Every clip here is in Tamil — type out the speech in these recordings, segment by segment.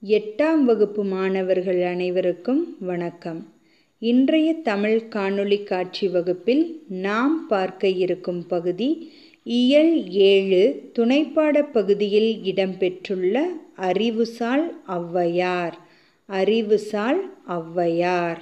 எட்டாம் வகுப்பு மாணவர்கள் அனைவருக்கும் வணக்கம் இன்றைய தமிழ் காணொளி காட்சி வகுப்பில் நாம் பார்க்க இருக்கும் பகுதி இயல் ஏழு துணைப்பாடப் பகுதியில் இடம்பெற்றுள்ள அறிவுசால் ஔவையார் அறிவுசால் ஔவையார்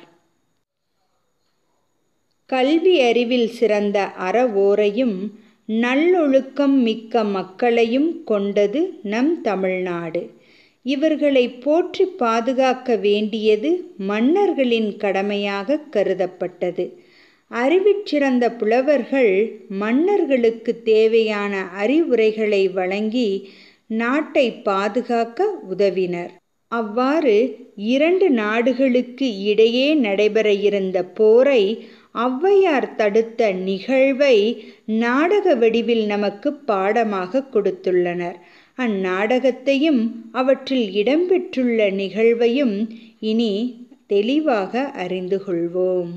கல்வி அறிவில் சிறந்த அறவோரையும் நல்லொழுக்கம் மிக்க மக்களையும் கொண்டது நம் தமிழ்நாடு இவர்களை போற்றி பாதுகாக்க வேண்டியது மன்னர்களின் கடமையாக கருதப்பட்டது அறிவிற் புலவர்கள் மன்னர்களுக்கு தேவையான அறிவுரைகளை வழங்கி நாட்டை பாதுகாக்க உதவினர் அவ்வாறு இரண்டு நாடுகளுக்கு இடையே நடைபெற இருந்த போரை ஔவையார் தடுத்த நிகழ்வை நாடக வடிவில் நமக்கு பாடமாக கொடுத்துள்ளனர் அந்நாடகத்தையும் அவற்றில் இடம்பெற்றுள்ள நிகழ்வையும் இனி தெளிவாக அறிந்து கொள்வோம்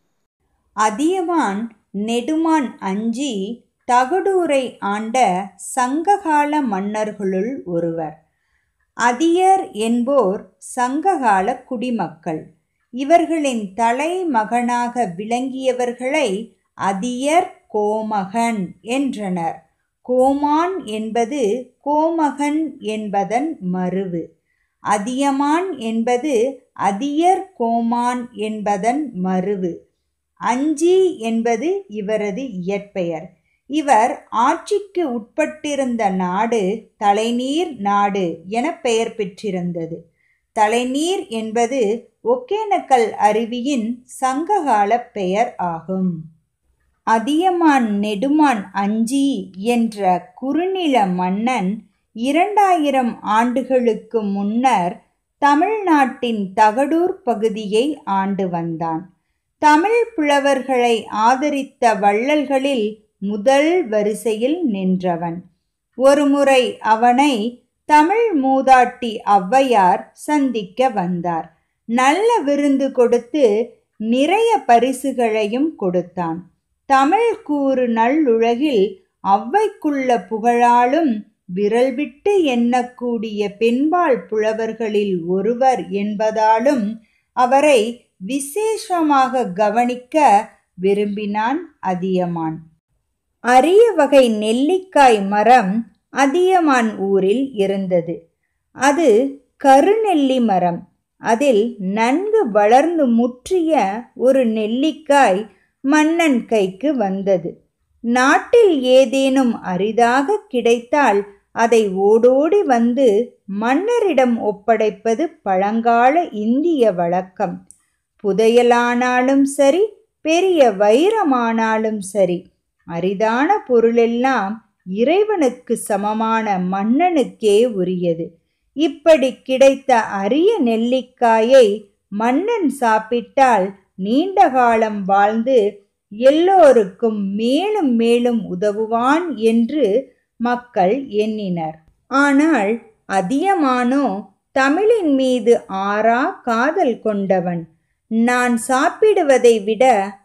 அதியமான் நெடுமான் அஞ்சி தகடூரை ஆண்ட சங்ககால மன்னர்களுள் ஒருவர் அதியர் என்போர் சங்ககால குடிமக்கள் இவர்களின் தலைமகனாக விளங்கியவர்களை அதியர் கோமகன் என்றனர் கோமான் என்பது கோமகன் என்பதன் மருவு அதியமான் என்பது அதியர் கோமான் என்பதன் மருவு அஞ்சி என்பது இவரது இயற்பெயர் இவர் ஆட்சிக்கு உட்பட்டிருந்த நாடு தலைநீர் நாடு என பெயர் பெற்றிருந்தது தலைநீர் என்பது ஒகேனக்கல் அருவியின் சங்ககால பெயர் ஆகும் அதியமான் நெடுமான் அஞ்சி என்ற குறுநில மன்னன் இரண்டாயிரம் ஆண்டுகளுக்கு முன்னர் தமிழ்நாட்டின் தகடூர் பகுதியை ஆண்டு வந்தான் தமிழ் புலவர்களை ஆதரித்த வள்ளல்களில் முதல் வரிசையில் நின்றவன் ஒருமுறை அவனை தமிழ் மூதாட்டி ஔவையார் சந்திக்க வந்தார் நல்ல விருந்து கொடுத்து நிறைய பரிசுகளையும் கொடுத்தான் தமிழ் கூறு நல்லுலகில் ஔவைக்குள்ள புகழாலும் விரல் விட்டு எண்ணக்கூடிய பெண்பால் புலவர்களில் ஒருவர் என்பதாலும் அவரை விசேஷமாக கவனிக்க விரும்பினான் அதியமான் அரிய வகை நெல்லிக்காய் மரம் அதியமான் ஊரில் இருந்தது அது கருநெல்லி மரம் அதில் நன்கு வளர்ந்து முற்றிய ஒரு நெல்லிக்காய் மன்னன் கைக்கு வந்தது நாட்டில் ஏதேனும் அரிதாக கிடைத்தால் அதை ஓடோடி வந்து மன்னரிடம் ஒப்படைப்பது பழங்கால இந்திய வழக்கம் புதையலானாலும் சரி பெரிய வைரமானாலும் சரி அரிதான பொருளெல்லாம் இறைவனுக்கு சமமான மன்னனுக்கே உரியது இப்படி கிடைத்த அரிய நெல்லிக்காயை மன்னன் சாப்பிட்டால் நீண்ட காலம் வாழ்ந்து எல்லோருக்கும் மேலும் மேலும் உதவுவான் என்று மக்கள் எண்ணினர் ஆனால் அதியமானோ தமிழின் மீது ஆறா காதல் கொண்டவன் நான் சாப்பிடுவதை விட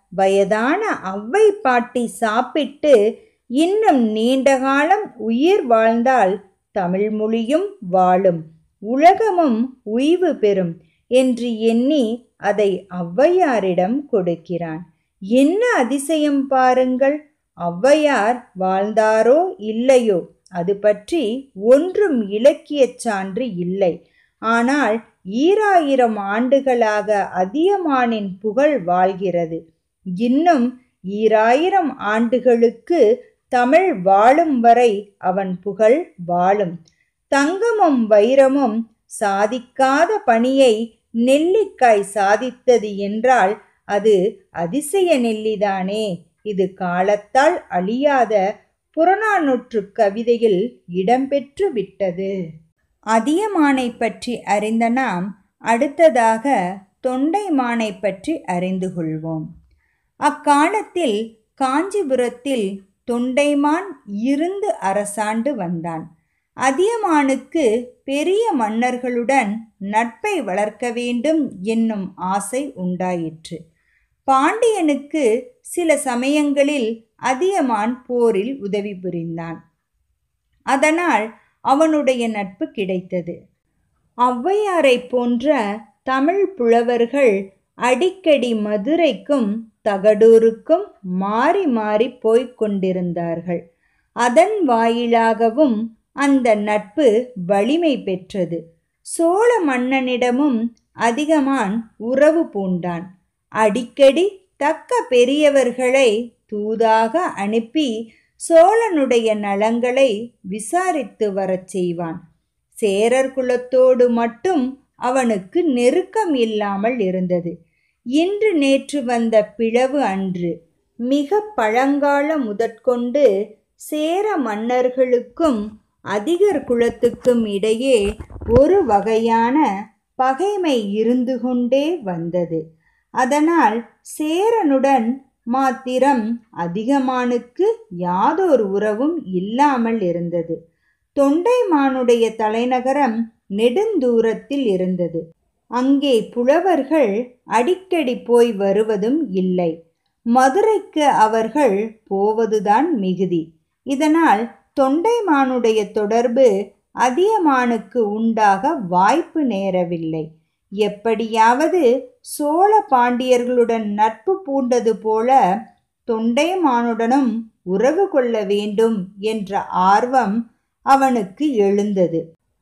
வயதான அவ்வை பாட்டி சாப்பிட்டு இன்னும் நீண்ட காலம் உயிர் வாழ்ந்தால் தமிழ் மொழியும் வாழும் உலகமும் உய்வு பெறும் என்று எண்ணி அதை ஔவையாரிடம் கொடுக்கிறான் என்ன அதிசயம் பாருங்கள் ஔவையார் வாழ்ந்தாரோ இல்லையோ அது பற்றி ஒன்றும் இலக்கியச் சான்று இல்லை ஆனால் ஈராயிரம் ஆண்டுகளாக அதியமானின் புகழ் வாழ்கிறது இன்னும் ஈராயிரம் ஆண்டுகளுக்கு தமிழ் வாழும் வரை அவன் புகழ் வாழும் தங்கமும் வைரமும் சாதிக்காத பணியை நெல்லிக்காய் சாதித்தது என்றால் அது அதிசய நெல்லிதானே இது காலத்தால் அழியாத புறநானூற்று கவிதையில் இடம்பெற்று விட்டது அதியமானை பற்றி அறிந்த நாம் அடுத்ததாக தொண்டைமானை பற்றி அறிந்து கொள்வோம் அக்காலத்தில் காஞ்சிபுரத்தில் தொண்டைமான் இருந்து அரசாண்டு வந்தான் அதியமானுக்கு பெரிய மன்னர்களுடன் நட்பை வளர்க்க வேண்டும் என்னும் ஆசை உண்டாயிற்று பாண்டியனுக்கு சில சமயங்களில் அதியமான் போரில் உதவி புரிந்தான் அதனால் அவனுடைய நட்பு கிடைத்தது ஔவையாரை போன்ற தமிழ் புலவர்கள் அடிக்கடி மதுரைக்கும் தகடூருக்கும் மாறி மாறி போய்க் கொண்டிருந்தார்கள் அதன் வாயிலாகவும் அந்த நட்பு வலிமை பெற்றது சோழ மன்னனிடமும் அதிகமான் உறவு பூண்டான் அடிக்கடி தக்க பெரியவர்களை தூதாக அனுப்பி சோழனுடைய நலங்களை விசாரித்து வரச் செய்வான் சேரர் குலத்தோடு மட்டும் அவனுக்கு நெருக்கம் இல்லாமல் இருந்தது இன்று நேற்று வந்த பிளவு அன்று மிக பழங்கால முதற்கொண்டு சேர மன்னர்களுக்கும் அதிகர் குலத்துக்கும் இடையே ஒரு வகையான பகைமை இருந்து கொண்டே வந்தது அதனால் சேரனுடன் மாத்திரம் அதிகமானுக்கு யாதொரு உறவும் இல்லாமல் இருந்தது தொண்டைமானுடைய தலைநகரம் நெடுந்தூரத்தில் இருந்தது அங்கே புலவர்கள் அடிக்கடி போய் வருவதும் இல்லை மதுரைக்கு அவர்கள் போவதுதான் மிகுதி இதனால் தொண்டைமானுடைய தொடர்பு அதியமானுக்கு உண்டாக வாய்ப்பு நேரவில்லை எப்படியாவது சோழ பாண்டியர்களுடன் நட்பு பூண்டது போல தொண்டைமானுடனும் உறவு கொள்ள வேண்டும் என்ற ஆர்வம் அவனுக்கு எழுந்தது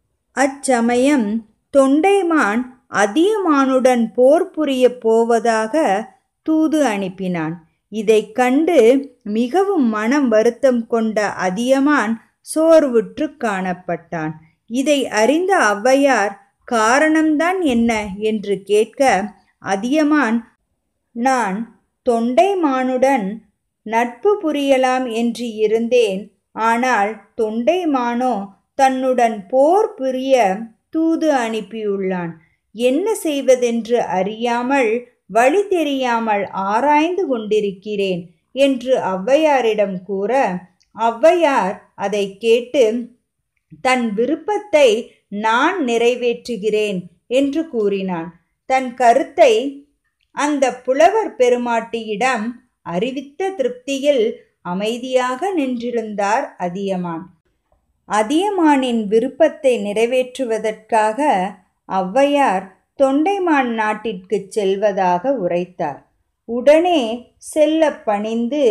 அச்சமயம் தொண்டைமான் அதியமானுடன் போர் புரிய போவதாக தூது அனுப்பினான் இதைக் கண்டு மிகவும் மனம் வருத்தம் கொண்ட அதியமான் சோர்வுற்று காணப்பட்டான் இதை அறிந்த ஔவையார் காரணம்தான் என்ன என்று கேட்க அதியமான் நான் தொண்டைமானுடன் நட்பு புரியலாம் என்று இருந்தேன் ஆனால் தொண்டைமானோ தன்னுடன் போர் புரிய தூது அனுப்பியுள்ளான் என்ன செய்வதென்று அறியாமல் வழி தெரியாமல் ஆராய்ந்து கொண்டிருக்கிறேன் என்று ஔவையாரிடம் கூற ஔவையார் அதை கேட்டு தன் விருப்பத்தை நான் நிறைவேற்றுகிறேன் என்று கூறினான் தன் கருத்தை அந்த புலவர் பெருமாட்டியிடம் அறிவித்த திருப்தியில் அமைதியாக நின்றிருந்தார் அதியமான் அதியமானின் விருப்பத்தை நிறைவேற்றுவதற்காக ஔவையார் தொண்டைமான் நாட்டிற்கு செல்வதாக உரைத்தார் உடனே செல்ல பணிந்து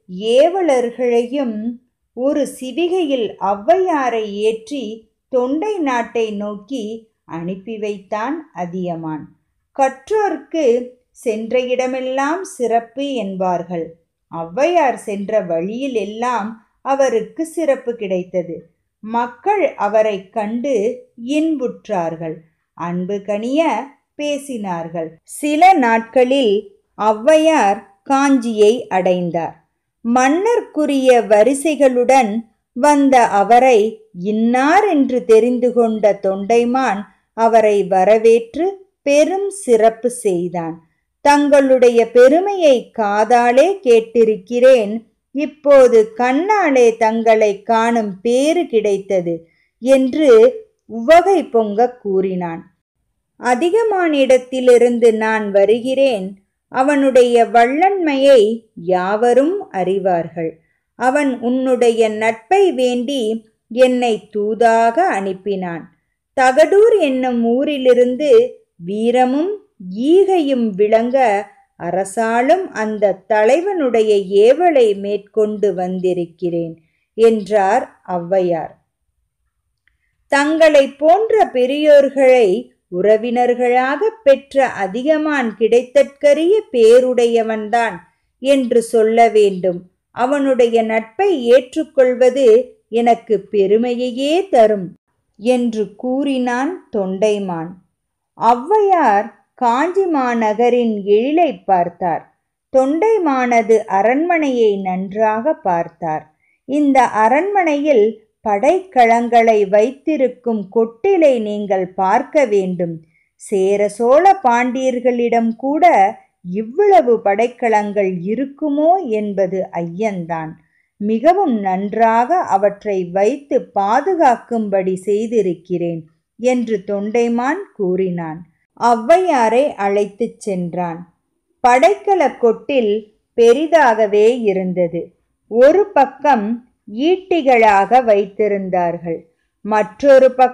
ஏவலர்களையும் ஒரு சிவிகையில் ஔவையாரை ஏற்றி தொண்டை நாட்டை நோக்கி அனுப்பி வைத்தான் அதியமான் கற்றோர்க்கு சென்ற இடமெல்லாம் சிறப்பு என்பார்கள் ஔவையார் சென்ற வழியில் எல்லாம் அவருக்கு சிறப்பு கிடைத்தது மக்கள் அவரை கண்டு இன்புற்றார்கள் அன்பு கனிய பேசினார்கள் சில நாட்களில் ஔவையார் காஞ்சியை அடைந்தார் மன்னர்க்குரிய வரிசைகளுடன் வந்த அவரை இன்னார் என்று தெரிந்து கொண்ட தொண்டைமான் அவரை வரவேற்று பெரும் சிறப்பு செய்தான் தங்களுடைய பெருமையை காதாலே கேட்டிருக்கிறேன் இப்போது கண்ணாலே தங்களை காணும் பேறு கிடைத்தது என்று உவகை பொங்க கூறினான் அதிகமானிடத்திலிருந்து நான் வருகிறேன் அவனுடைய வள்ளன்மையை யாவரும் அறிவார்கள் அவன் உன்னுடைய நட்பை வேண்டி என்னை தூதாக அனுப்பினான் தகடூர் என்னும் ஊரிலிருந்து வீரமும் ஈகையும் விளங்க அரசாளும் அந்த தலைவனுடைய ஏவலை மேற்கொண்டு வந்திருக்கிறேன் என்றார் ஔவையார் தங்களை போன்ற பெரியோர்களை உறவினர்களாக பெற்ற அதிகமான் கிடைத்தற்கரிய பேருடையவன்தான் என்று சொல்ல வேண்டும் அவனுடைய நட்பை ஏற்றுக்கொள்வது எனக்கு பெருமையையே தரும் என்று கூறினான் தொண்டைமான் ஔவையார் காஞ்சி மாநகரின் எழிலை பார்த்தார் தொண்டைமானது அரண்மனையை நன்றாக பார்த்தார் இந்த அரண்மனையில் படைக்கலங்களை வைத்திருக்கும் கொட்டிலை நீங்கள் பார்க்க வேண்டும் சேர சோழ பாண்டியர்களிடம் கூட இவ்வளவு படைக்கலங்கள் இருக்குமோ என்பது ஐயன்தான் மிகவும் நன்றாக அவற்றை வைத்து பாதுகாக்கும்படி செய்திருக்கிறேன் என்று தொண்டைமான் கூறினான் ஔவையாரை அழைத்துச் சென்றான் படைக்கல கொட்டில் பெரிதாகவே இருந்தது ஒரு பக்கம் ஈட்டிகளாக வைத்திருந்தார்கள் மற்றொரு பக்கம்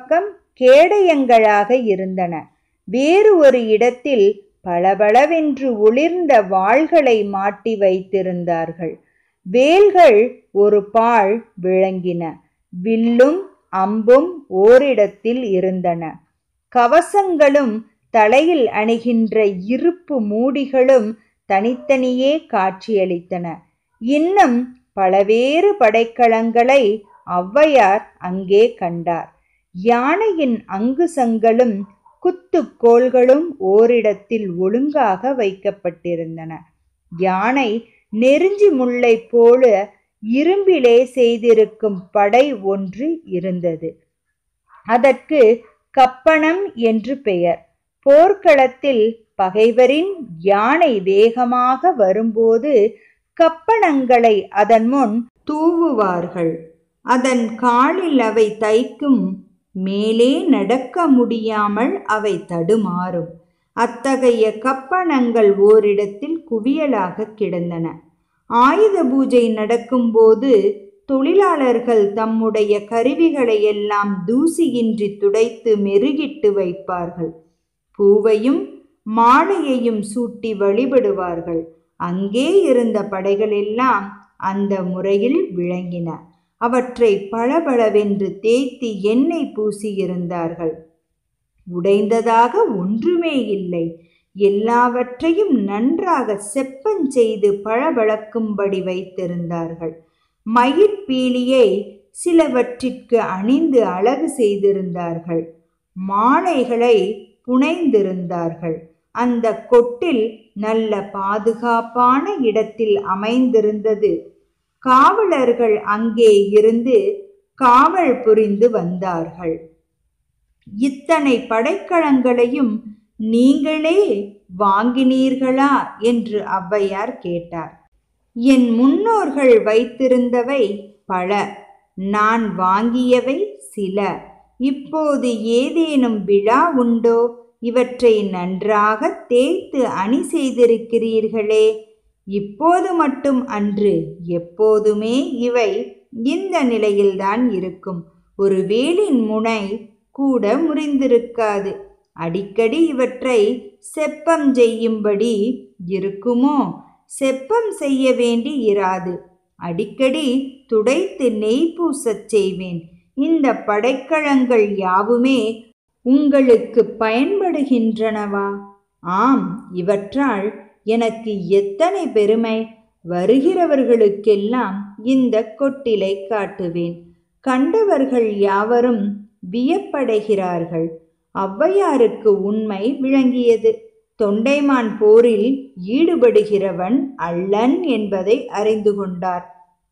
கேடயங்களாக இருந்தன வேறு ஒரு இடத்தில் பளபளவென்று ஒளிர்ந்த வாள்களை மாட்டி வைத்திருந்தார்கள் வேல்கள் ஒரு பால் விளங்கின வில்லும் அம்பும் ஓரிடத்தில் இருந்தன கவசங்களும் தலையில் அணிகின்ற இருப்பு மூடிகளும் தனித்தனியே காட்சியளித்தன இன்னும் பலவேறு படைக்கலங்களை ஔவையார் அங்கே கண்டார் யானையின் அங்குசங்களும் குத்துக்கோள்களும் ஓரிடத்தில் ஒழுங்காக வைக்கப்பட்டிருந்தன யானை நெருஞ்சி முல்லை போல இரும்பிலே செய்திருக்கும் படை ஒன்று இருந்தது அதற்கு கப்பணம் என்று பெயர் போர்க்களத்தில் பகைவரின் யானை வேகமாக வரும்போது கப்பணங்களை அதன் முன் தூவுவார்கள் அதன் காலில் அவை தைக்கும் மேலே நடக்க முடியாமல் அவை தடுமாறும் அத்தகைய கப்பணங்கள் ஓரிடத்தில் குவியலாக கிடந்தன ஆயுத பூஜை நடக்கும்போது தொழிலாளர்கள் தம்முடைய கருவிகளை எல்லாம் தூசியின்றி துடைத்து மெருகிட்டு வைப்பார்கள் பூவையும் மாலையையும் சூட்டி வழிபடுவார்கள் அங்கே இருந்த படைகளெல்லாம் அந்த முறையில் விளங்கின அவற்றை பளபளவென்று தேய்த்து எண்ணெய் பூசியிருந்தார்கள் உடைந்ததாக ஒன்றுமே இல்லை எல்லாவற்றையும் நன்றாக செப்பஞ்செய்து பளபளக்கும்படி வைத்திருந்தார்கள் மயிர்பீலியை சிலவற்றிற்கு அணிந்து அழகு செய்திருந்தார்கள் மாலைகளை புனைந்திருந்தார்கள் அந்த கொட்டில் நல்ல பாதுகாப்பான இடத்தில் அமைந்திருந்தது காவலர்கள் அங்கே இருந்து காவல் புரிந்து வந்தார்கள் இத்தனை படைக்கலங்களையும் நீங்களே வாங்கினீர்களா என்று ஔவையார் கேட்டார் என் முன்னோர்கள் வைத்திருந்தவை பல நான் வாங்கியவை சில இப்போது ஏதேனும் விழா உண்டோ இவற்றை நன்றாக தேய்த்து அணி செய்திருக்கிறீர்களே இப்போது மட்டும் அன்று எப்போதுமே இவை இந்த நிலையில்தான் இருக்கும் ஒரு வேலின் முனை கூட முறிந்திருக்காது அடிக்கடி இவற்றை செப்பம் செய்யும்படி இருக்குமோ செப்பம் செய்ய வேண்டி இராது அடிக்கடி துடைத்து நெய் பூசச் செய்வேன் இந்த படைக்கலங்கள் யாவுமே உங்களுக்கு பயன்படுகின்றனவா ஆம் இவற்றால் எனக்கு எத்தனை பெருமை வருகிறவர்களுக்கெல்லாம் இந்த கொட்டிலை காட்டுவேன் கண்டவர்கள் யாவரும் வியப்படைகிறார்கள் ஔவையாருக்கு உண்மை விளங்கியது தொண்டைமான் போரில் ஈடுபடுகிறவன் அல்லன் என்பதை அறிந்து கொண்டார்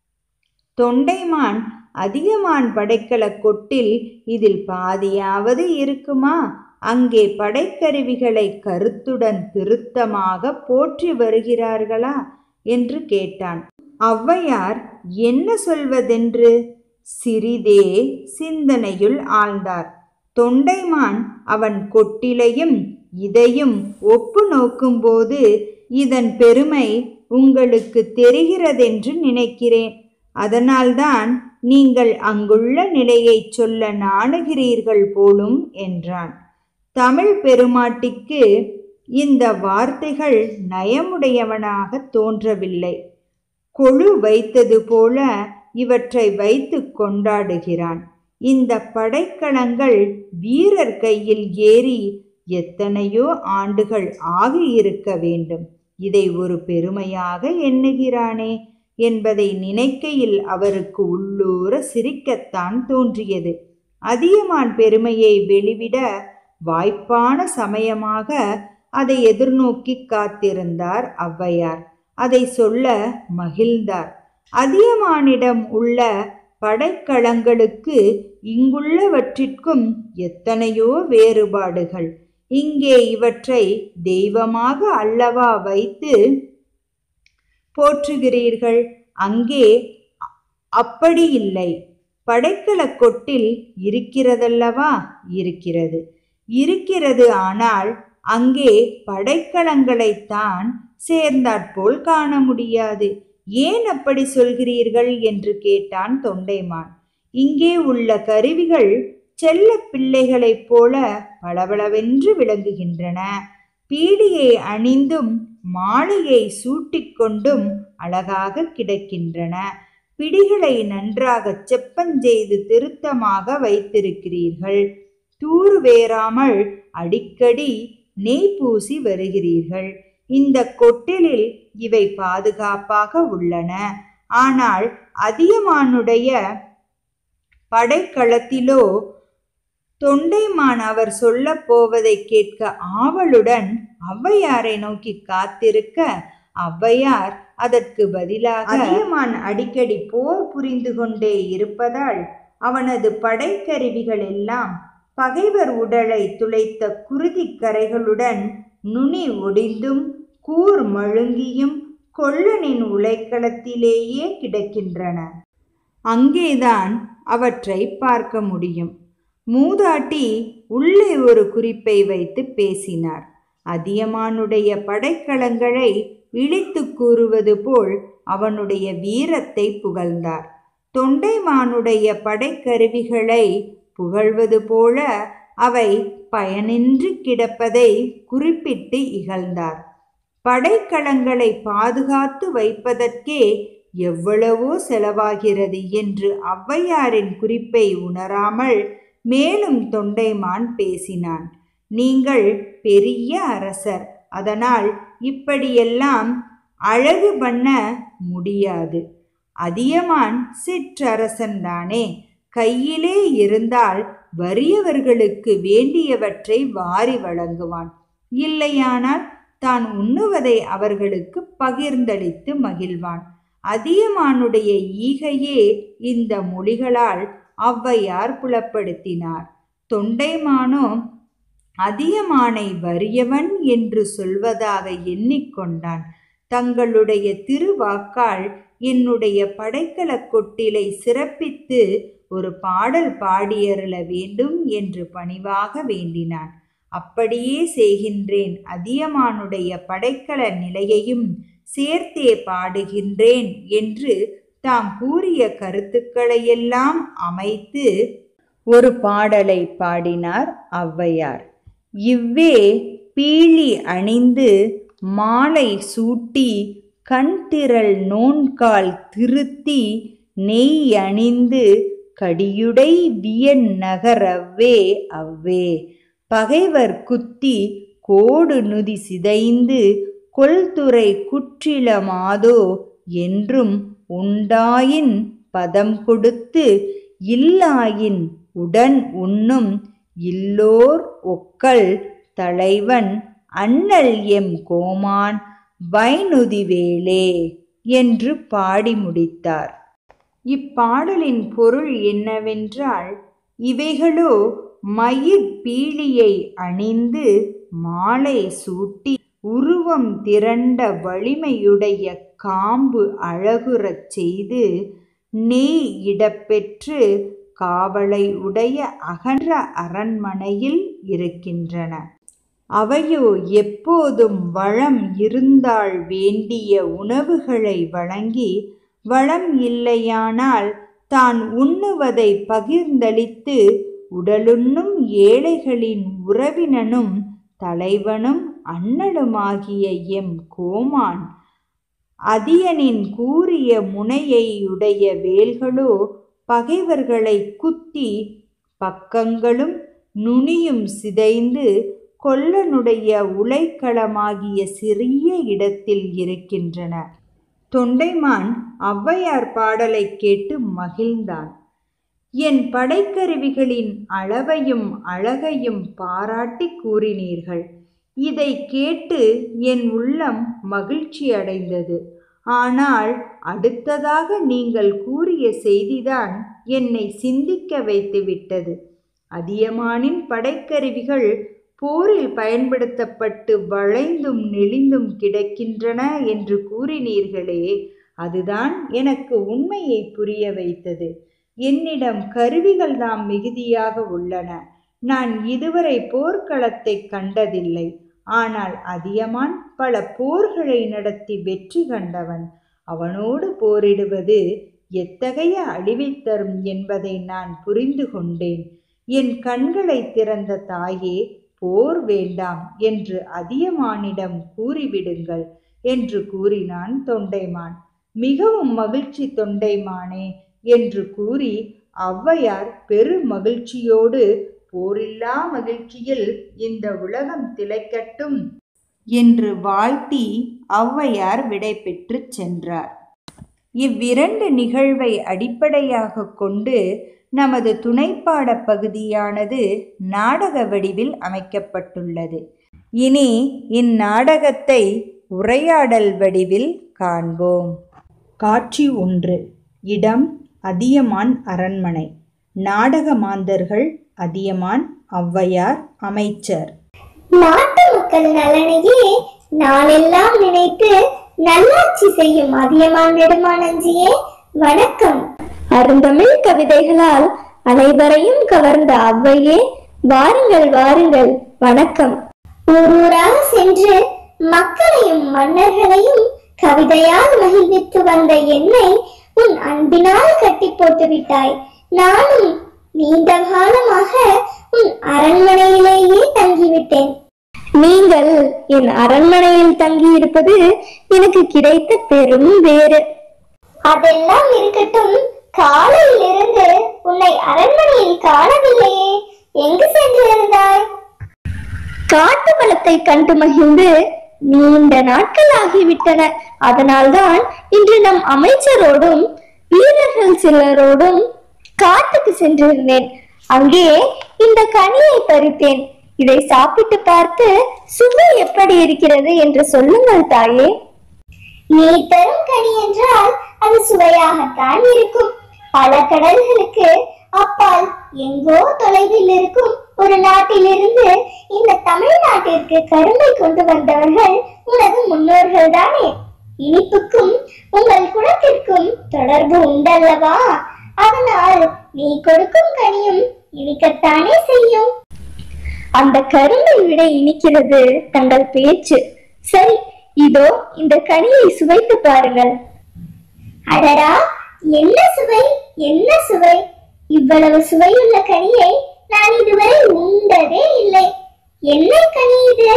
தொண்டைமான் அதிகமான் படைக்கல கொட்டில் இதில் பாதியாவது இருக்குமா அங்கே படைக்கருவிகளை கருத்துடன் திருத்தமாக போற்றி வருகிறார்களா என்று கேட்டான் ஔவையார் என்ன சொல்வதென்று சிறிதே சிந்தனையுள் ஆழ்ந்தார் தொண்டைமான் அவன் கொட்டிலையும் இதையும் ஒப்பு நோக்கும்போது இதன் பெருமை உங்களுக்கு தெரிகிறதென்று நினைக்கிறேன் அதனால்தான் நீங்கள் அங்குள்ள நிலையைச் சொல்ல நாணுகிறீர்கள் போலும் என்றான் தமிழ் பெருமாட்டிக்கு இந்த வார்த்தைகள் நயமுடையவனாக தோன்றவில்லை கொழு வைத்தது போல இவற்றை வைத்து கொண்டாடுகிறான் இந்த படைக்கலங்கள் வீரர் கையில் ஏறி எத்தனையோ ஆண்டுகள் ஆகியிருக்க வேண்டும் இதை ஒரு பெருமையாக எண்ணுகிறானே என்பதை நினைக்கையில் அவருக்கு உள்ளூர சிரிக்கத்தான் தோன்றியது அதியமான் பெருமையை வெளிவிட வாய்ப்பான சமயமாக அதை எதிர்நோக்கி காத்திருந்தார் ஔவையார் அதை சொல்ல மகிழ்ந்தார் அதியமானிடம் உள்ள படைக்கலங்களுக்கு இங்குள்ளவற்றிற்கும் எத்தனையோ வேறுபாடுகள் இங்கே இவற்றை தெய்வமாக அல்லவா வைத்து போற்றுகிறீர்கள் அங்கே அப்படி இல்லை படைக்கல கொட்டில் இருக்கிறதல்லவா இருக்கிறது இருக்கிறது ஆனால் அங்கே படைக்கலங்களைத்தான் சேர்ந்தாற்போல் காண முடியாது ஏன் அப்படி சொல்கிறீர்கள் என்று கேட்டான் தொண்டைமான் இங்கே உள்ள கருவிகள் செல்ல பிள்ளைகளைப் போல பளபளவென்று விளங்குகின்றன பீடியை அணிந்தும் மாலையை சூட்டிக்கொண்டும் அழகாக கிடக்கின்றன பிடிகளை நன்றாக செப்பஞ்செய்து திருத்தமாக வைத்திருக்கிறீர்கள் தூர் வேறாமல் அடிக்கடி நெய் பூசி வருகிறீர்கள் இந்த கொட்டிலில் இவை பாதுகாப்பாக உள்ளன ஆனால் அதியமானுடைய படைக்களத்திலோ தொண்டைமான் அவர் சொல்ல போவதை கேட்க ஆவலுடன் ஔவையாரை நோக்கி காத்திருக்க ஔவையார் அதற்கு பதிலாக அதியமான் அடிக்கடி போர் புரிந்து கொண்டே இருப்பதால் அவனது படைக்கருவிகள் எல்லாம் பகைவர் உடலை துளைத்த குருதிக் கரைகளுடன் நுனி ஒடிந்தும் கூர் மழுங்கியும் கொள்ளனின் உலைக்களத்திலேயே கிடக்கின்றன அங்கேதான் அவற்றை பார்க்க முடியும் மூதாட்டி உள்ளே ஒரு குறிப்பை வைத்து பேசினார் அதியமானுடைய படைக்கலங்களை இழித்து கூறுவது போல் அவனுடைய வீரத்தை புகழ்ந்தார் தொண்டைமானுடைய படைக்கருவிகளை புகழ்வது போல அவை பயனின்றி கிடப்பதை குறிப்பிட்டு இகழ்ந்தார் படைக்கலங்களை பாதுகாத்து வைப்பதற்கே எவ்வளவோ செலவாகிறது என்று ஔவையாரின் குறிப்பை உணராமல் மேலும் தொண்டைமான் பேசினான் நீங்கள் பெரிய அரசர் அதனால் இப்படியெல்லாம் அழகு பண்ண முடியாது அதியமான் சிற்றரசன்தானே கையிலே இருந்தால் வறியவர்களுக்கு வேண்டியவற்றை வாரி வழங்குவான் இல்லையானால் தான் உண்ணுவதை அவர்களுக்கு பகிர்ந்தளித்து மகிழ்வான் அதியமானுடைய ஈகையே இந்த மொழிகளால் ஔவையார் புலப்படுத்தினார் தொண்டைமானோ அதியமானை வறியவன் என்று சொல்வதாக எண்ணிக்கொண்டான் தங்களுடைய திருவாக்கால் என்னுடைய படைக்கலக் கொட்டிலை சிறப்பித்து ஒரு பாடல் பாடியருள வேண்டும் என்று பணிவாக வேண்டினான் அப்படியே செய்கின்றேன் அதியமானுடைய படைக்கல நிலையையும் சேர்த்தே பாடுகின்றேன் என்று தாம் கூறிய கருத்துக்களையெல்லாம் அமைத்து ஒரு பாடலை பாடினார் ஔவையார் இவ்வே பீலி அணிந்து மாலை சூட்டி கண்திரள் நோன்கால் திருத்தி நெய் அணிந்து கடியுடை வியன் நகரவ்வே அவ்வே பகைவர் குத்தி கோடு நுதி சிதைந்து கொல்துறை குற்றிலமாதோ என்றும் உண்டாயின் பதம் கொடுத்து இல்லாயின் உடன் உண்ணும் இல்லோர் ஒக்கல் தலைவன் அண்ணல் எம் கோமான் வைனுதிவேலே என்று பாடி முடித்தார் இப்பாடலின் பொருள் என்னவென்றால் இவைகளோ மயிர் பீலியை அணிந்து மாலை சூட்டி உருவம் திரண்ட வலிமையுடைய காம்பு அழகுறச் செய்து நெய் இடப்பெற்று காவலை உடைய அகன்ற அரண்மனையில் இருக்கின்றன அவையோ எப்போதும் வளம் இருந்தால் வேண்டிய உணவுகளை வழங்கி வளம் இல்லையானால் தான் உண்ணுவதை பகிர்ந்தளித்து உடலுண்ணும் ஏழைகளின் உறவினனும் தலைவனும் அண்ணலுமாகிய எம் கோமான் அதியனின் கூறிய முனையையுடைய வேல்களோ பகைவர்களை குத்தி பக்கங்களும் நுனியும் சிதைந்து கொல்லனுடைய உலைக்களமாகிய சிறிய இடத்தில் இருக்கின்றன தொண்டைமான் ஔவையார் பாடலை கேட்டு மகிழ்ந்தான் என் படைக்கருவிகளின் அளவையும் அழகையும் பாராட்டி கூறினீர்கள் இதை கேட்டு என் உள்ளம் மகிழ்ச்சி அடைந்தது ஆனால் அடுத்ததாக நீங்கள் கூறிய செய்திதான் என்னை சிந்திக்க வைத்து விட்டது அதியமானின் படைக்கருவிகள் போரில் பயன்படுத்தப்பட்டு வளைந்தும் நெளிந்தும் கிடக்கின்றன என்று கூறினீர்களே அதுதான் எனக்கு உண்மையை புரிய வைத்தது என்னிடம் கருவிகள் தாம் மிகுதியாக உள்ளன நான் இதுவரை போர்க்களத்தை கண்டதில்லை ஆனால் அதியமான் பல போர்களை நடத்தி வெற்றி கண்டவன் அவனோடு போரிடுவது எத்தகைய அழிவைத் தரும் என்பதை நான் புரிந்து கொண்டேன் என் கண்களை திறந்த தாயே போர் வேண்டாம் என்று அதியமானிடம் கூறிவிடுங்கள் என்று கூறினான் தொண்டைமான் மிகவும் மகிழ்ச்சி தொண்டைமானே என்று கூறி ஔவையார் பெரு மகிழ்ச்சியோடு போரில்லா மகிழ்ச்சியில் இந்த உலகம் திளைக்கட்டும் என்று வாழ்த்தி ஔவையார் விடை பெற்றுச் சென்றார் இவ்விரண்டு நிகழ்வை அடிப்படையாக கொண்டு நமது துணைப்பாட பகுதியானது நாடக வடிவில் அமைக்கப்பட்டுள்ளது இனி இந்நாடகத்தை உரையாடல் வடிவில் காண்போம் காட்சி ஒன்று இடம் அதியமான் அரண்மனை நாடக மாந்தர்கள் அதியமான் ஔவையார் அமைச்சர் நாட்டு மக்கள் நலனையே நாளெல்லாம் நினைத்து நல்லாட்சி செய்யும் அதியமான் நெடுமானஞ்சியே வணக்கம் அருந்தமிழ் கவிதைகளால் அனைவரையும் கவர்ந்த அவ்வையே வாருங்கள் வாருங்கள் வணக்கம் ஊரூராக சென்று மக்களையும் மன்னர்களையும் கவிதையால் மகிழ்வித்து வந்த என்னை உன் அன்பினால் கட்டி போட்டு விட்டாய் நானும் நீண்ட காலமாக உன் அரண்மனையிலேயே தங்கிவிட்டேன் நீங்கள் என் அரண்மனையில் தங்கியிருப்பது எனக்கு கிடைத்த பெரும் வேறு அதெல்லாம் இருக்கட்டும் காலையில் இருந்து உன்னை அரண்மனையில் காணவில்லையே எங்கு சென்றிருந்தாய் காட்டு வளத்தை கண்டு மகிழ்ந்து நீண்ட நாட்கள் ஆகிவிட்டன அதனால்தான் இன்று நம் அமைச்சரோடும் வீரர்கள் சிலரோடும் காட்டுக்கு சென்றிருந்தேன் அங்கே இந்த கனியை பறித்தேன் இதை சாப்பிட்டு பார்த்து சுவை எப்படி இருக்கிறது என்று சொல்லுங்கள் தாயே நீ தரும் கனி என்றால் அது சுவையாகத்தான் இருக்கும் பல கடல்களுக்கு அப்பால் எங்கோ தொலைவில் இருக்கும் ஒரு நாட்டிலிருந்து இந்த தமிழ்நாட்டிற்கு கரும்பை கொண்டு வந்தவர்கள் உனது முன்னோர்கள் தானே இனிப்புக்கும் உங்கள் குலத்திற்கும் தொடர்பு உண்டல்லவா அதனால் நீ கொடுக்கும் கனியும் இனிக்கத்தானே செய்யும் அந்த கரும்பை விட இனிக்கிறது தங்கள் பேச்சு சரி இதோ இந்த கனியை சுவைத்து பாருங்கள் அடடா என்ன சுவை என்ன சுவை இவ்வளவு சுவையுள்ள கனியை நான் இதுவரை உண்டதே இல்லை என்ன கனி இது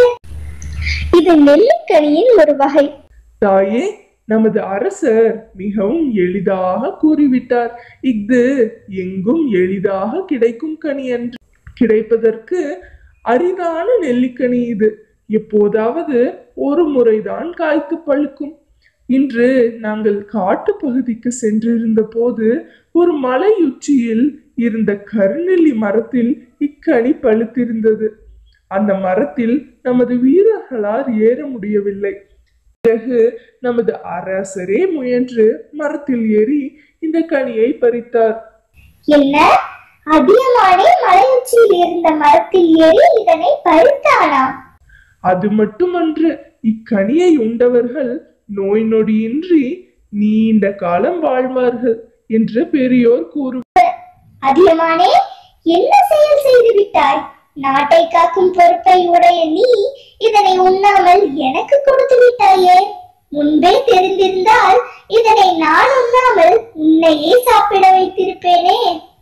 இது நெல்லிக்கனியின் ஒரு வகை தாயே நமது அரசர் மிகவும் எளிதாக கூறிவிட்டார் இஃது எங்கும் எளிதாக கிடைக்கும் கனி என்று கிடைப்பதற்கு அரிதான நெல்லிக்கனி இது எப்போதாவது ஒரு முறைதான் காய்த்து பழுக்கும் இன்று நாங்கள் காட்டு பகுதிக்கு சென்றிருந்த போது ஒரு மலை உச்சியில் இருந்த கருநெல்லி மரத்தில் இக்கனி பழுத்திருந்தது அந்த மரத்தில் நமது வீரர்களால் ஏற முடியவில்லை பிறகு நமது அரசரே முயன்று மரத்தில் ஏறி இந்த கனியை பறித்தார் என்ன அதிகமானே மலை உச்சியில் இருந்த மரத்தில் ஏறி இதனை பறித்தானா அது மட்டுமன்று இக்கனியை உண்டவர்கள் நோய் நொடியின்றி நீண்ட காலம் வாழ்வார்கள் என்று பெரியோர் கூறு அதிகமானே என்ன செயல் செய்து விட்டாய் நாட்டை காக்கும் பொறுப்பை உடைய நீ இதனை உண்ணாமல் எனக்கு கொடுத்து விட்டாயே முன்பே தெரிந்திருந்தால் இதனை நான் உண்ணாமல் உன்னையே சாப்பிட வைத்திருப்பேனே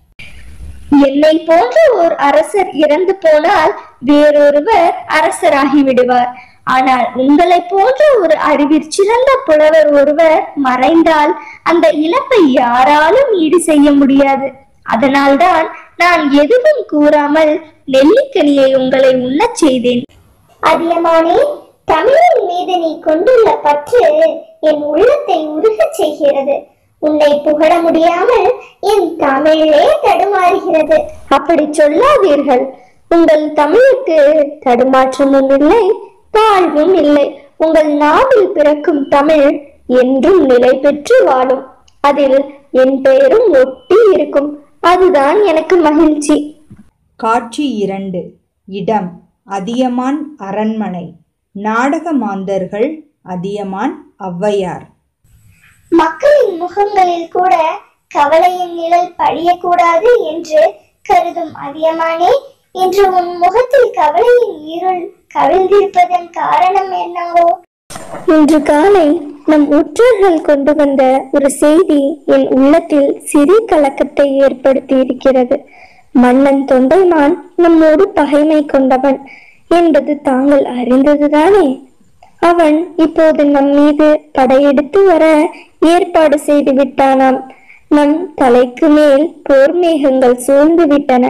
என்னை போன்ற ஒரு அரசர் இறந்து போனால் வேறொருவர் அரசராகி விடுவார் ஆனால் உங்களை போன்ற ஒரு அறிவிற் சிறந்த புலவர் ஒருவர் மறைந்தால் அந்த இழப்பை யாராலும் ஈடு செய்ய முடியாது அதனால்தான் நான் எதுவும் கூறாமல் நெல்லிக்கனியை உங்களை உண்ணச் செய்தேன் அதியமானே தமிழின் மீது நீ கொண்டுள்ள பற்று என் உள்ளத்தை உருகச் செய்கிறது உன்னை புகழ முடியாமல் என் தமிழே தடுமாறுகிறது அப்படி சொல்லாதீர்கள் உங்கள் தமிழுக்கு தடுமாற்றமும் இல்லை தாழ்வும் இல்லை உங்கள் நாவில் பிறக்கும் தமிழ் என்றும் நிலை பெற்று வாழும் அதில் என் பெயரும் ஒட்டி இருக்கும் அதுதான் எனக்கு மகிழ்ச்சி காட்சி இரண்டு இடம் அதியமான் அரண்மனை நாடக மாந்தர்கள் அதியமான் ஔவையார் மக்களின் முகங்களில் கூட கவலையின் நிழல் படியக்கூடாது என்று கருதும் அதியமானே இன்று உன் முகத்தில் கவலையின் இருள் கவிழ்ந்திருப்பதன் காரணம் என்னவோ இன்று காலை நம் உற்றோர்கள் கொண்டு வந்த ஒரு செய்தி என் உள்ளத்தில் சிறு கலக்கத்தை ஏற்படுத்தி இருக்கிறது மன்னன் தொண்டைமான் நம்மோடு பகைமை கொண்டவன் என்பது தாங்கள் அறிந்ததுதானே அவன் இப்போது நம் மீது படையெடுத்து வர ஏற்பாடு செய்து விட்டானாம் நம் தலைக்கு மேல் போர் மேகங்கள் சூழ்ந்து விட்டன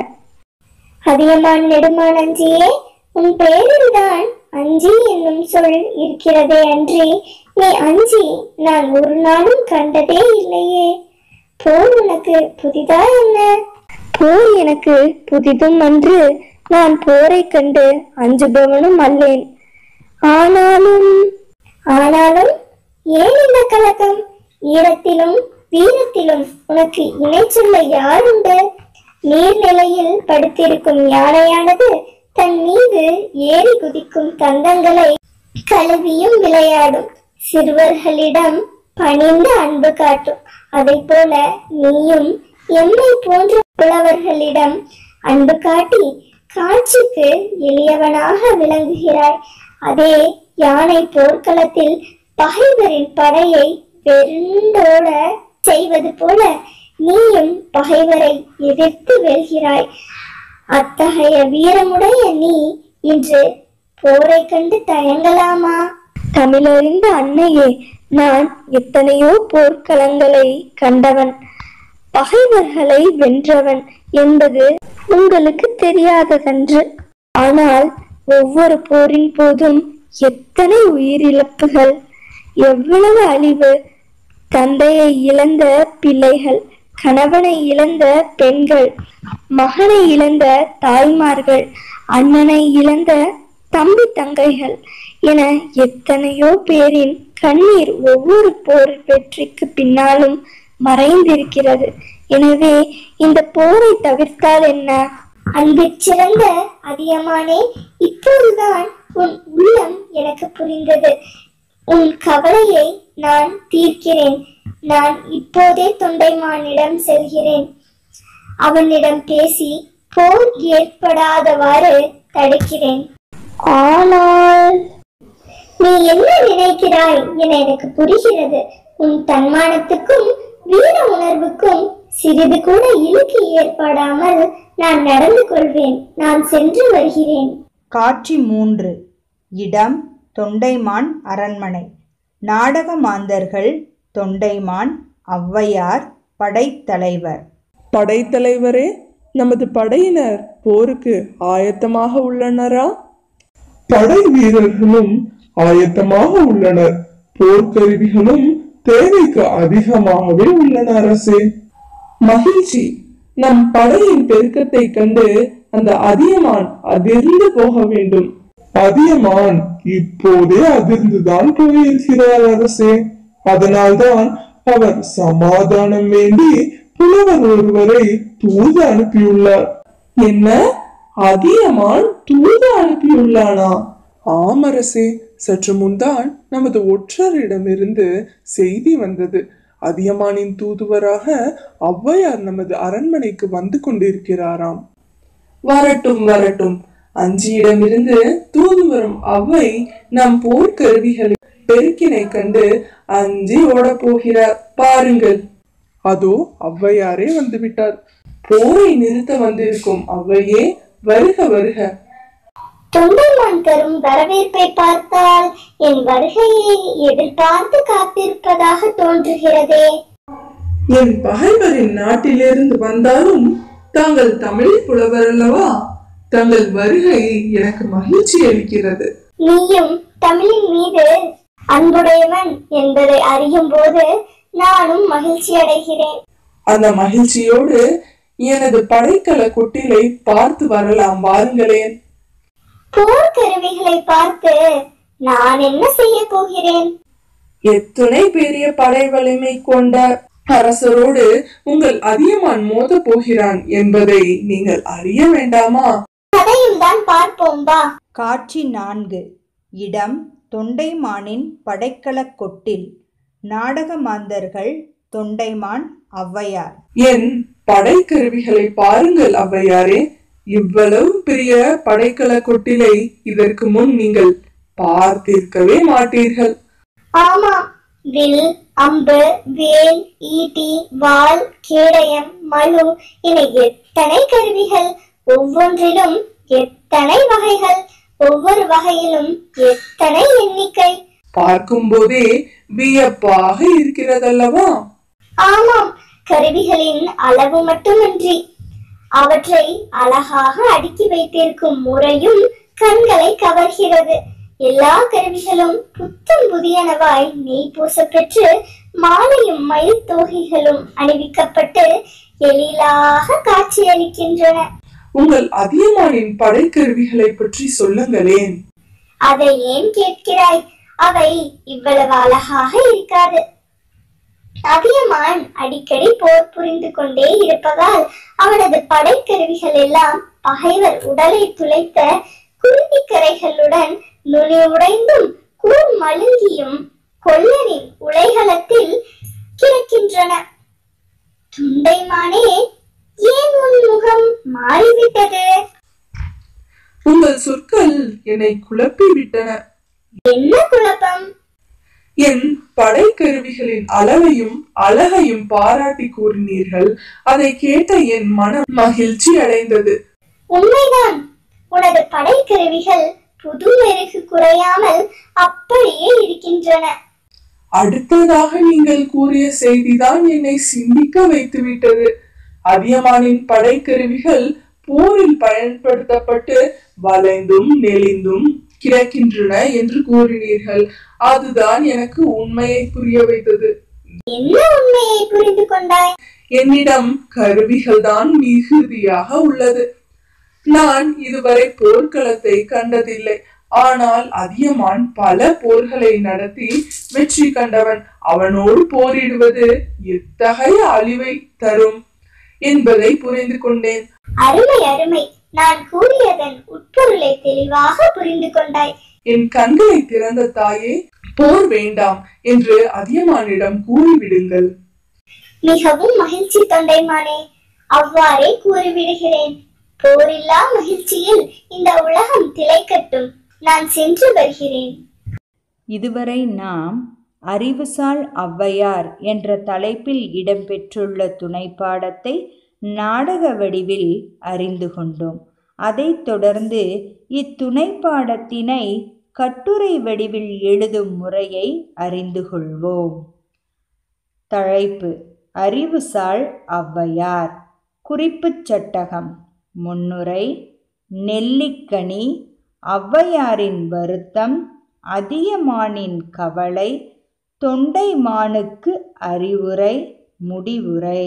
அதியமான் நெடுமான் அஞ்சியே உன் பெயரில்தான் அஞ்சி என்னும் சொல் இருக்கிறதே அன்றி நீ அஞ்சி நான் ஒரு நாளும் கண்டதே இல்லையே போர் உனக்கு புதிதா என்ன போர் எனக்கு புதிதும் அன்று நான் போரை கண்டு அஞ்சுபவனும் அல்லேன் ஆனாலும் ஆனாலும் ஏன் இந்த கலக்கம் ஈரத்திலும் வீரத்திலும் உனக்கு இணை சொல்ல யாருண்டு நீர்நிலையில் படுத்திருக்கும் யானையானது தன் மீது ஏறி குதிக்கும் தந்தங்களை கழுவியும் விளையாடும் சிறுவர்களிடம் பணிந்து அன்பு காட்டும் அதை போல நீயும் எம்மை போன்ற புலவர்களிடம் அன்பு காட்டி காட்சிக்கு எளியவனாக விளங்குகிறாய் அதே யானை போர்க்களத்தில் பகைவரின் படையை வெருண்டோட செய்வது போல நீயும் பகைவரை எதிர்த்து வெல்கிறாய் அத்தகைய வீரமுடைய நீ இன்று போரை கண்டு தயங்கலாமா தமிழறிந்த அன்னையே நான் எத்தனையோ போர்க்களங்களை கண்டவன் பகைவர்களை வென்றவன் என்பது உங்களுக்கு தெரியாததன்று ஆனால் ஒவ்வொரு போரின் போதும் எத்தனை உயிரிழப்புகள் எவ்வளவு அழிவு தந்தையை இழந்த பிள்ளைகள் கணவனை இழந்த பெண்கள் மகனை இழந்த தாய்மார்கள் அண்ணனை இழந்த தம்பி தங்கைகள் என எத்தனையோ பேரின் கண்ணீர் ஒவ்வொரு போர் வெற்றிக்கு பின்னாலும் மறைந்திருக்கிறது எனவே இந்த போரை தவிர்த்தால் என்ன அன்பிற் சிறந்த அதியமானே இப்போதுதான் உன் உள்ளம் எனக்கு புரிந்தது உன் கவலையை நான் தீர்க்கிறேன் நான் இப்போதே தொண்டைமானிடம் செல்கிறேன் அவனிடம் பேசி போர் ஏற்படாதவாறு தடுக்கிறேன் ஆனால் நீ என்ன நினைக்கிறாய் என எனக்கு புரிகிறது உன் தன்மானத்துக்கும் வீர உணர்வுக்கும் சிறிது கூட இழுக்கு ஏற்படாமல் நான் நடந்து கொள்வேன் நான் சென்று வருகிறேன் காட்சி மூன்று இடம் தொண்டைமான் அரண்மனை நாடக மாந்தர்கள் தொண்டைமான் ஔவையார் படைத்தலைவர் படைத்தலைவரே நமது படையினர் போருக்கு ஆயத்தமாக உள்ளனரா படை வீரர்களும் ஆயத்தமாக உள்ளனர் போர்க்கருவிகளும் தேவைக்கு அதிகமாகவே உள்ளன அரசே மகிழ்ச்சி நம் படையின் பெருக்கத்தை கண்டு அந்த அதியமான் அதிர்ந்து போக வேண்டும் அதியமான் இப்போதே அதிர்ந்துதான் போயிருக்கிறார் அரசே அதனால்தான் அவர் சமாதானம் வேண்டி புலவர் ஒருவரை தூது அனுப்பியுள்ளார் என்ன அதியமான் தூது அனுப்பியுள்ளானா ஆமரசே சற்று முன்தான் நமது ஒற்றரிடமிருந்து செய்தி வந்தது அதியமானின் தூதுவராக ஔவையார் நமது அரண்மனைக்கு வந்து கொண்டிருக்கிறாராம் வரட்டும் வரட்டும் அஞ்சியிடமிருந்து தூது வரும் அவ்வை நம் போர்க்கருவிகளின் பெருக்கினை கண்டு அஞ்சி ஓடப் போகிறார் பாருங்கள் அதோ ஔவையாரே வந்து விட்டார் போரை நிறுத்த வந்திருக்கும் ஔவையே வருக வருக தொண்டைமான் தரும் வரவேற்பை பார்த்தால் என் வருகையை எதிர்பார்த்து காத்திருப்பதாக தோன்றுகிறதே என் பகைவரின் நாட்டிலிருந்து வந்தாலும் தாங்கள் தமிழ் புலவர் அல்லவா தங்கள் வருகை எனக்கு மகிழ்ச்சி அளிக்கிறது நீயும் தமிழின் மீது அன்புடையவன் என்பதை அறியும் போது நானும் மகிழ்ச்சி அடைகிறேன் அந்த மகிழ்ச்சியோடு எனது படைக்கல கொட்டிலை பார்த்து வரலாம் வாருங்களேன் போர் கருவிகளை பார்த்து நான் என்ன செய்ய போகிறேன் எத்துணை பெரிய படை வலிமை கொண்ட அரசரோடு உங்கள் அதியமான் மோத போகிறான் என்பதை நீங்கள் அறிய வேண்டாமா கதையும் தான் பார்ப்போம் வா காட்சி நான்கு இடம் தொண்டைமானின் படைக்கலக் கொட்டில் நாடக மாந்தர்கள் தொண்டைமான் ஔவையார் என் படைக்கருவிகளை பாருங்கள் ஔவையாரே இவ்வளவு பெரிய படைக்கல கொட்டிலை இதற்கு முன் நீங்கள் பார்த்திருக்கவே மாட்டீர்கள் ஆமா வில் அம்பு வேல் ஈட்டி வாள் கேடயம் மழு என எத்தனை கருவிகள் ஒவ்வொன்றிலும் எத்தனை வகைகள் ஒவ்வொரு வகையிலும் எத்தனை எண்ணிக்கை பார்க்கும்போதே வியப்பாக இருக்கிறதல்லவா ஆமாம் கருவிகளின் அளவு மட்டுமின்றி அவற்றை அழகாக அடுக்கி வைத்திருக்கும் முறையும் கண்களை கவர்கிறது எல்லா கருவிகளும் புத்தம் புதியனவாய் நெய் பூசப்பெற்று மாலையும் மயில் தோகைகளும் அணிவிக்கப்பட்டு எழிலாக காட்சியளிக்கின்றன உங்கள் அதியமானின் படைக்கருவிகளை பற்றி சொல்லுங்களேன் அதை ஏன் கேட்கிறாய் அவை இவ்வளவு அழகாக இருக்காது அதியமான் அடிக்கடி போர் புரிந்து கொண்டே இருப்பதால் அவனது படைக்கருவிகள் எல்லாம் பகைவர் உடலை துளைத்த குருதிக்கரைகளுடன் நுனி உடைந்தும் கூர் மழுங்கியும் கொல்லனின் உலைகளத்தில் கிடக்கின்றன துண்டைமானே ஏன் உன் முகம் மாறிவிட்டது உங்கள் சொற்கள் என்னை குழப்பி விட்டன என்ன குழப்பம் என் படைக்கருவிகளின் அளவையும் அழகையும் பாராட்டி கூறினீர்கள் அதை கேட்ட என் மனம் மகிழ்ச்சி அடைந்தது உண்மைதான் உனது படைக்கருவிகள் புது மெருகு குறையாமல் அப்படியே இருக்கின்றன அடுத்ததாக நீங்கள் கூறிய செய்திதான் என்னை சிந்திக்க வைத்துவிட்டது அதியமானின் படைக்கருவிகள் போரில் பயன்படுத்தப்பட்டு வளைந்தும் நெளிந்தும் கிடக்கின்றன என்று கூறினீர்கள் அதுதான் எனக்கு உண்மையை புரிய வைத்தது என்ன உண்மையை புரிந்து கொண்டாய் என்னிடம் கருவிகள் தான் மிகுதியாக உள்ளது நான் இதுவரை போர்க்களத்தை கண்டதில்லை ஆனால் அதியமான் பல போர்களை நடத்தி வெற்றி கண்டவன் அவனோடு போரிடுவது எத்தகைய அழிவை தரும் என்பதை புரிந்து கொண்டேன் அருமை அருமை நான் கூறியதன் உட்பொருளை தெளிவாக புரிந்து கொண்டாய் என் கண்களை திறந்த தாயே போர் வேண்டாம் என்று அதியமானிடம் கூறிவிடுங்கள் மிகவும் மகிழ்ச்சி தொண்டைமானே அவ்வாறே கூறிவிடுகிறேன் போரில்லா மகிழ்ச்சியில் இந்த உலகம் திளைக்கட்டும் நான் சென்று வருகிறேன் இதுவரை நாம் அறிவுசால் ஔவையார் என்ற தலைப்பில் இடம்பெற்றுள்ள துணைப்பாடத்தை நாடக வடிவில் அறிந்து கொண்டோம் அதைத் தொடர்ந்து இத்துணைப்பாடத்தினை கட்டுரை வடிவில் எழுதும் முறையை அறிந்து கொள்வோம் தலைப்பு அறிவுசால் ஔவையார் குறிப்புச் சட்டகம் முன்னுரை நெல்லிக்கனி ஔவையாரின் வருத்தம் அதியமானின் கவலை தொண்டைமானுக்கு அறிவுரை முடிவுரை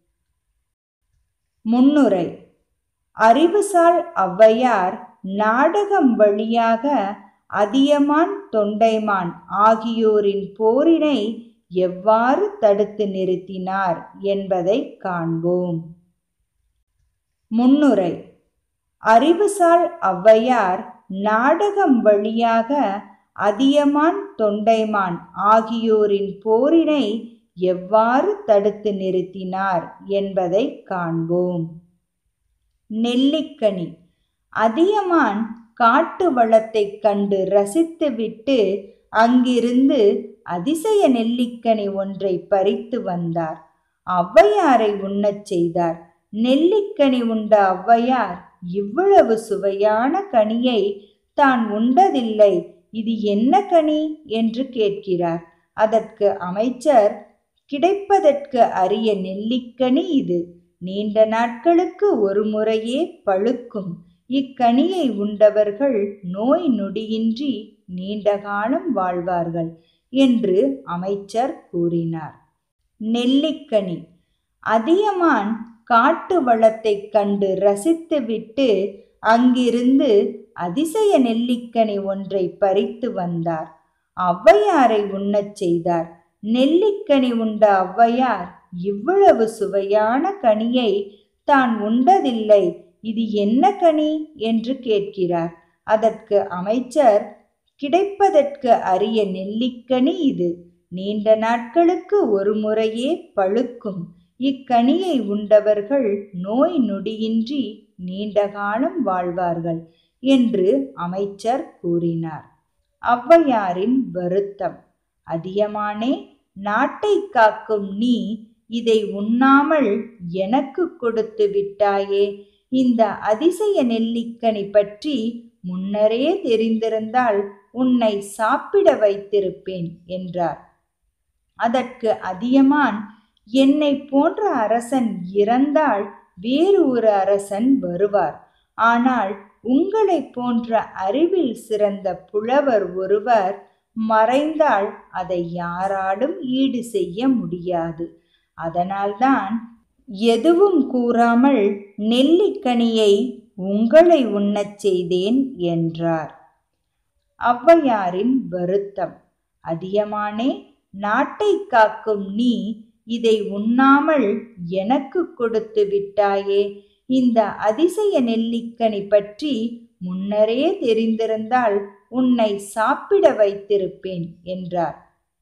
முன்னுரை அறிவுசால் ஔவையார் நாடகம் வழியாக அதியமான் தொண்டைமான் ஆகியோரின் போரினை எவ்வாறு தடுத்து நிறுத்தினார் என்பதை காண்போம் முன்னுரை அறிவுசால் ஔவையார் நாடகம் வழியாக அதியமான் தொண்டைமான் ஆகியோரின் போரினை எவ்வாறு தடுத்து நிறுத்தினார் என்பதை காண்போம் நெல்லிக்கனி அதியமான் காட்டு வளத்தைக் கண்டு ரசித்துவிட்டு அங்கிருந்து அதிசய நெல்லிக்கனி ஒன்றை பறித்து வந்தார் ஔவையாரை உண்ணச் செய்தார் நெல்லிக்கனி உண்ட ஔவையார் இவ்வளவு சுவையான கனியை தான் உண்டதில்லை இது என்ன கனி என்று கேட்கிறார் அதற்கு அமைச்சர் கிடைப்பதற்கு அரிய நெல்லிக்கனி இது நீண்ட நாட்களுக்கு ஒரு முறையே பழுக்கும் இக்கனியை உண்டவர்கள் நோய் நொடியின்றி நீண்ட காலம் வாழ்வார்கள் என்று அமைச்சர் கூறினார் நெல்லிக்கனி அதியமான் காட்டு வளத்தைக் கண்டு ரசித்துவிட்டு அங்கிருந்து அதிசய நெல்லிக்கனி ஒன்றை பறித்து வந்தார் ஔவையாரை உண்ணச் செய்தார் நெல்லிக்கனி உண்ட ஔவையார் இவ்வளவு சுவையான கனியை தான் உண்டதில்லை இது என்ன கனி என்று கேட்கிறார் அதற்கு அமைச்சர் கிடைப்பதற்கு அரிய நெல்லிக்கனி இது நீண்ட நாட்களுக்கு ஒரு முறையே பழுக்கும் இக்கனியை உண்டவர்கள் நோய் நொடியின்றி நீண்ட காலம் வாழ்வார்கள் என்று அமைச்சர் கூறினார் ஔவையாரின் வருத்தம் அதியமானே நாட்டை காக்கும் நீ இதை உண்ணாமல் எனக்கு கொடுத்து விட்டாயே இந்த அதிசய நெல்லிக்கனி பற்றி முன்னரே தெரிந்திருந்தால் உன்னை சாப்பிட வைத்திருப்பேன் என்றார் அதற்கு அதியமான் என்னை போன்ற அரசன் இறந்தால் வேறு ஒரு அரசன் வருவார் ஆனால் உங்களைப் போன்ற அறிவில் சிறந்த புலவர் ஒருவர் மறைந்தால் அதை யாராலும் ஈடு செய்ய முடியாது அதனால்தான் எதுவும் கூறாமல் நெல்லிக்கனியை உங்களை உண்ணச் செய்தேன் என்றார் ஔவையாரின் வருத்தம் அதியமானே நாட்டை காக்கும் நீ இதை உண்ணாமல் எனக்கு கொடுத்து விட்டாயே இந்த அதிசய நெல்லிக்கனி பற்றி முன்னரே தெரிந்திருந்தால் உன்னை சாப்பிட வைத்திருப்பேன் என்றார்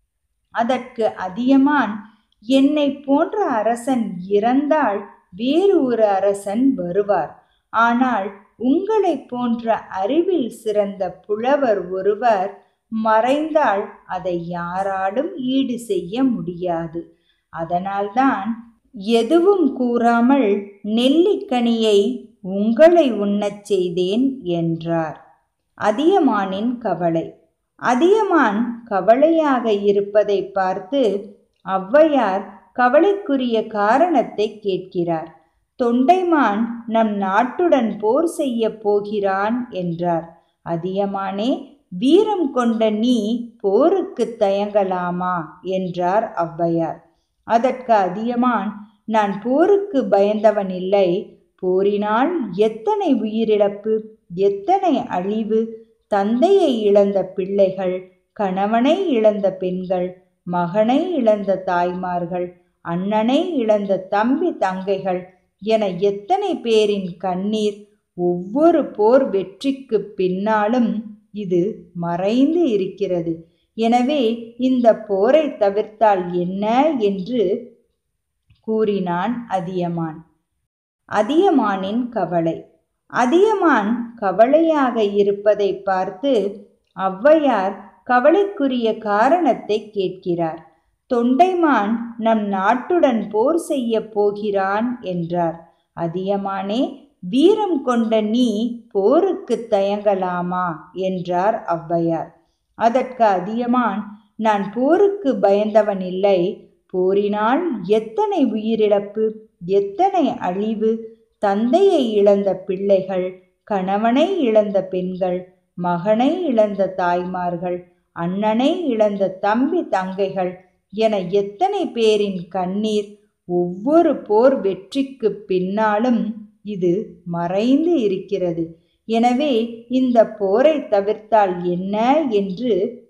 அதற்கு அதியமான் என்னை போன்ற அரசன் இறந்தால் வேறு ஒரு அரசன் வருவார் ஆனால் உங்களைப் போன்ற அறிவில் சிறந்த புலவர் ஒருவர் மறைந்தால் அதை யாராலும் ஈடு செய்ய முடியாது அதனால்தான் எதுவும் கூறாமல் நெல்லிக்கனியை உங்களை உண்ணச் செய்தேன் என்றார் அதியமானின் கவலை அதியமான் கவலையாக இருப்பதை பார்த்து ஔவையார் கவலைக்குரிய காரணத்தை கேட்கிறார் தொண்டைமான் நம் நாட்டுடன் போர் செய்ய போகிறான் என்றார் அதியமானே வீரம் கொண்ட நீ போருக்கு தயங்கலாமா என்றார் ஔவையார் அதற்கு அதியமான் நான் போருக்கு பயந்தவன் இல்லை போரினால் எத்தனை உயிரிழப்பு எத்தனை அழிவு தந்தையை இழந்த பிள்ளைகள் கணவனை இழந்த பெண்கள் மகனை இழந்த தாய்மார்கள் அண்ணனை இழந்த தம்பி தங்கைகள் என எத்தனை பேரின் கண்ணீர் ஒவ்வொரு போர் வெற்றிக்கு பின்னாலும் இது மறைந்து இருக்கிறது எனவே இந்த போரை தவிர்த்தால் என்ன என்று கூறினான் அதியமான் அதியமானின் கவலை அதியமான் கவலையாக இருப்பதை பார்த்து ஔவையார் கவலைக்குரிய காரணத்தை கேட்கிறார் தொண்டைமான் நம் நாட்டுடன் போர் செய்ய போகிறான் என்றார் அதியமானே வீரம் கொண்ட நீ போருக்கு தயங்கலாமா என்றார் ஔவையார் அதற்கு அதியமான் நான் போருக்கு பயந்தவன் இல்லை போரினால் எத்தனை உயிரிழப்பு எத்தனை அழிவு தந்தையை இழந்த பிள்ளைகள் கணவனை இழந்த பெண்கள் மகனை இழந்த தாய்மார்கள் அண்ணனை இழந்த தம்பி தங்கைகள் என எத்தனை பேரின் கண்ணீர் ஒவ்வொரு போர் வெற்றிக்கு பின்னாலும் இது மறைந்து இருக்கிறது எனவே இந்த போரை தவிர்த்தால் என்ன என்று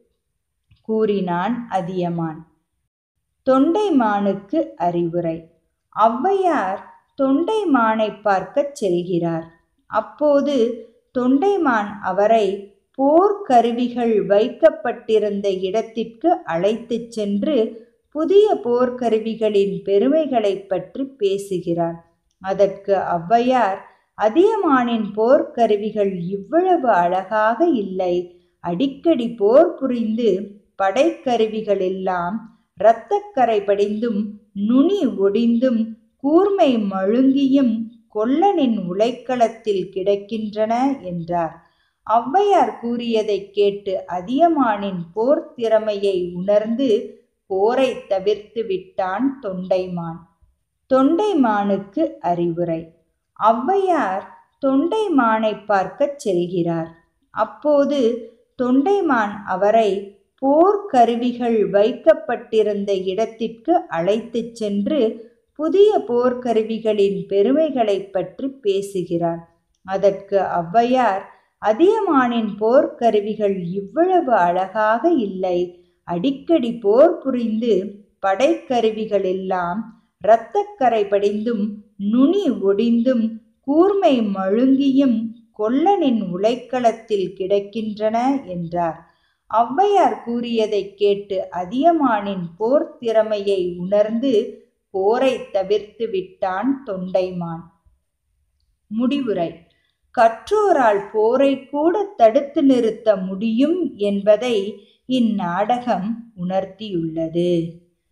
கூறினான் அதியமான் தொண்டைமானுக்கு அறிவுரை ஔவையார் தொண்டைமானை பார்க்கச் செல்கிறார் அப்போது தொண்டைமான் அவரை போர்க்கருவிகள் வைக்கப்பட்டிருந்த இடத்திற்கு அழைத்துச் சென்று புதிய போர்க்கருவிகளின் பெருமைகளைப் பற்றி பேசுகிறார் அதற்கு ஔவையார் அதியமானின் போர்க்கருவிகள் இவ்வளவு அழகாக இல்லை அடிக்கடி போர் புரிந்து படைக்கருவிகள் எல்லாம் இரத்தக்கரை படிந்தும் நுனி ஒடிந்தும் கூர்மை மழுங்கியும் கொல்லனின் உலைக்களத்தில் கிடக்கின்றன என்றார் ஔவையார் கூறியதை கேட்டு அதியமானின் போர் திறமையை உணர்ந்து போரை தவிர்த்து விட்டான் தொண்டைமான் தொண்டைமானுக்கு அறிவுரை ஔவையார் தொண்டைமானை பார்க்கச் செல்கிறார் அப்போது தொண்டைமான் அவரை போர்க்கருவிகள் வைக்கப்பட்டிருந்த இடத்திற்கு அழைத்துச் சென்று புதிய போர்க்கருவிகளின் பெருமைகளைப் பற்றி பேசுகிறார் அதற்கு ஔவையார் அதியமானின் போர்க்கருவிகள் இவ்வளவு அழகாக இல்லை அடிக்கடி போர் புரிந்து படைக்கருவிகள் எல்லாம் இரத்தக்கரை படிந்தும் நுனி ஒடிந்தும் கூர்மை மழுங்கியும் கொல்லனின் உலைக்களத்தில் கிடக்கின்றன என்றார் ஔவையார் கூறியதை கேட்டு அதியமானின் போர் திறமையை உணர்ந்து போரை தவிர்த்து விட்டான் தொண்டைமான் முடிவுரை கற்றோரால் போரை கூட தடுத்து நிறுத்த முடியும் என்பதை இந்நாடகம் உணர்த்தியுள்ளது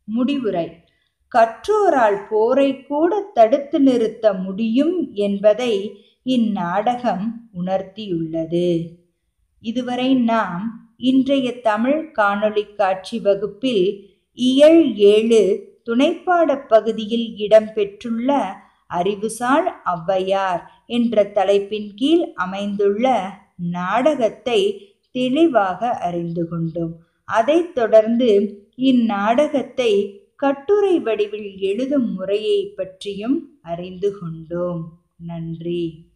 முடிவுரை கற்றோரால் போரை கூட தடுத்து நிறுத்த முடியும் என்பதை இந்நாடகம் உணர்த்தியுள்ளது இதுவரை நாம் இன்றைய தமிழ் காணொளி காட்சி வகுப்பில் இயல் ஏழு துணைப்பாடப் பகுதியில் இடம்பெற்றுள்ள அறிவுசால் ஔவையார் என்ற தலைப்பின் கீழ் அமைந்துள்ள நாடகத்தை தெளிவாக அறிந்து கொண்டோம் அதைத் தொடர்ந்து இந்நாடகத்தை கட்டுரை வடிவில் எழுதும் முறையை பற்றியும் அறிந்து கொண்டோம் நன்றி